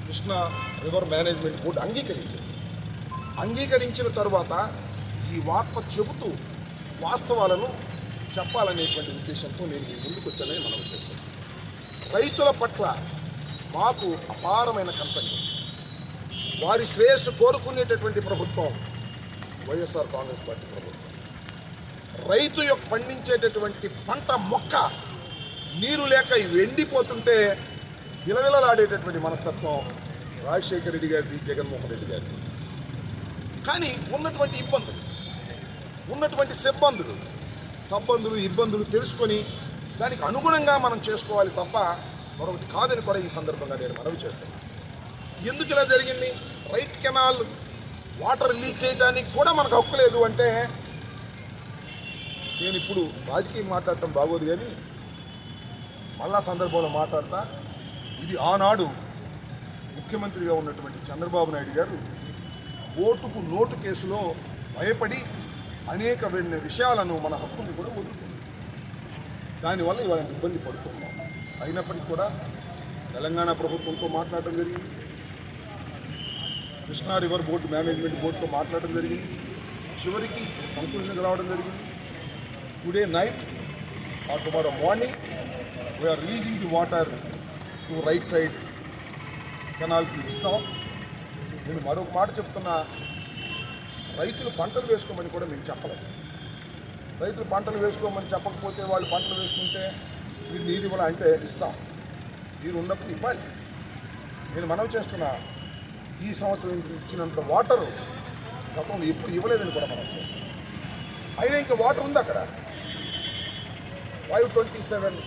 Krishna river management board అంగీకరించింది అంగీకరించిన తరువాత ఈ వార్త చెబుతూ వాస్తవాలను చెప్పాలనేటువంటి ఉద్దేశంతో నేను మీ ముందుకు వచ్చానని మనం చేస్తున్నాం రైతుల పట్ల మాకు అపారమైన కన్సర్న్ ఉంది. వారి శ్రేయస్సు కోరుకునేటటువంటి ప్రభుత్వం వైఎస్ఆర్ కాంగ్రెస్ పార్టీ ప్రభుత్వం రైతు యొక్క పండించేటటువంటి పంట మొక్క నీరు లేక ఎండిపోతుంటే విలవిలలాడేటటువంటి మనస్తత్వం రాజశేఖర రెడ్డి గారిది జగన్మోహన్ రెడ్డి గారిది కానీ ఉన్నటువంటి ఇబ్బందులు ఉన్నటువంటి సిబ్బందులు సబ్బందులు ఇబ్బందులు తెలుసుకొని దానికి అనుగుణంగా మనం చేసుకోవాలి తప్ప మరొకటి కాదని కూడా ఈ సందర్భంగా నేను మనవి చేస్తున్నాను ఎందుకు ఇలా జరిగింది రైట్ కెనాల్ వాటర్ రిలీజ్ చేయడానికి కూడా మనకు హక్కు లేదు అంటే నేను ఇప్పుడు రాజకీయం మాట్లాడటం బాగోదు కానీ మళ్ళా సందర్భంలో మాట్లాడతా ఇది ఆనాడు ముఖ్యమంత్రిగా ఉన్నటువంటి చంద్రబాబు నాయుడు గారు ఓటుకు నోటు కేసులో భయపడి అనేక వెన్న విషయాలను మన హక్కుల్ని కూడా వదులుకుంది దానివల్ల ఇవాళ ఇబ్బంది పడుతున్నాం అయినప్పటికీ కూడా తెలంగాణ ప్రభుత్వంతో మాట్లాడటం జరిగింది కృష్ణా రివర్ బోర్డు మేనేజ్మెంట్ బోర్డుతో మాట్లాడటం జరిగింది చివరికి కంక్లూజన్కి రావడం జరిగింది today night or tomorrow morning we are releasing the water to right side కెనాల్కి ఇస్తాం నేను మరొక మాట చెప్తున్నా రైతులు పంటలు వేసుకోమని కూడా మేము చెప్పలేదు రైతులు పంటలు వేసుకోమని చెప్పకపోతే వాళ్ళు పంటలు వేసుకుంటే మీరు నీరు ఇవ్వాల అంటే ఇస్తాం నీరు ఉన్నప్పుడు ఇవ్వాలి నేను మనవి చేస్తున్నా ఈ సంవత్సరం ఇచ్చినంత వాటర్ గతంలో ఎప్పుడు ఇవ్వలేదని కూడా మనం అయినా ఇంకా వాటర్ ఉంది అక్కడ ఫైవ్ ట్వంటీ సెవెన్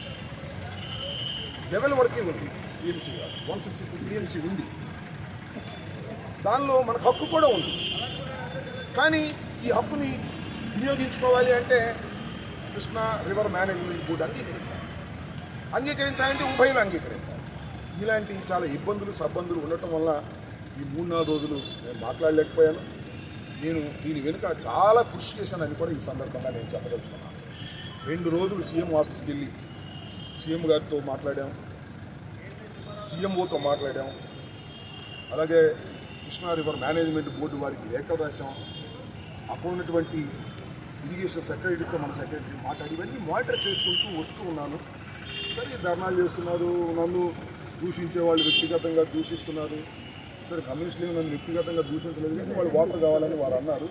లెవెల్ వరకే ఉంది TMC one sixty two TMC ఉంది దానిలో మనకు హక్కు కూడా ఉంది కానీ ఈ హక్కుని వినియోగించుకోవాలి అంటే కృష్ణా రివర్ మేనేజ్మెంట్ బోర్డు అంగీకరించాలి అంగీకరించాలంటే ఉభయలు అంగీకరించాలి ఇలాంటి చాలా ఇబ్బందులు సబ్బందులు ఉండటం వల్ల ఈ మూడు నాలుగు రోజులు నేను మాట్లాడలేకపోయాను నేను దీని వెనుక చాలా కృషి చేశానని కూడా ఈ సందర్భంగా నేను చెప్పదలుచుకున్నాను రెండు రోజులు సీఎం ఆఫీస్కి వెళ్ళి సీఎం గారితో మాట్లాడాం సీఎంఓతో మాట్లాడాం అలాగే కృష్ణా రివర్ మేనేజ్మెంట్ బోర్డు వారికి లేఖలు రాశాం అక్కడ ఉన్నటువంటి ఇరిగేషన్ సెక్రటరీతో మన సెక్రటరీ మాట్లాడి ఇవన్నీ మానిటర్ చేసుకుంటూ వస్తూ ఉన్నాను సరే ధర్నాలు చేస్తున్నారు నన్ను దూషించే వాళ్ళు వ్యక్తిగతంగా దూషిస్తున్నారు సరే కమ్యూనిస్టులు నన్ను వ్యక్తిగతంగా దూషించలేదు కానీ వాళ్ళు వాటర్ కావాలని వారు అన్నారు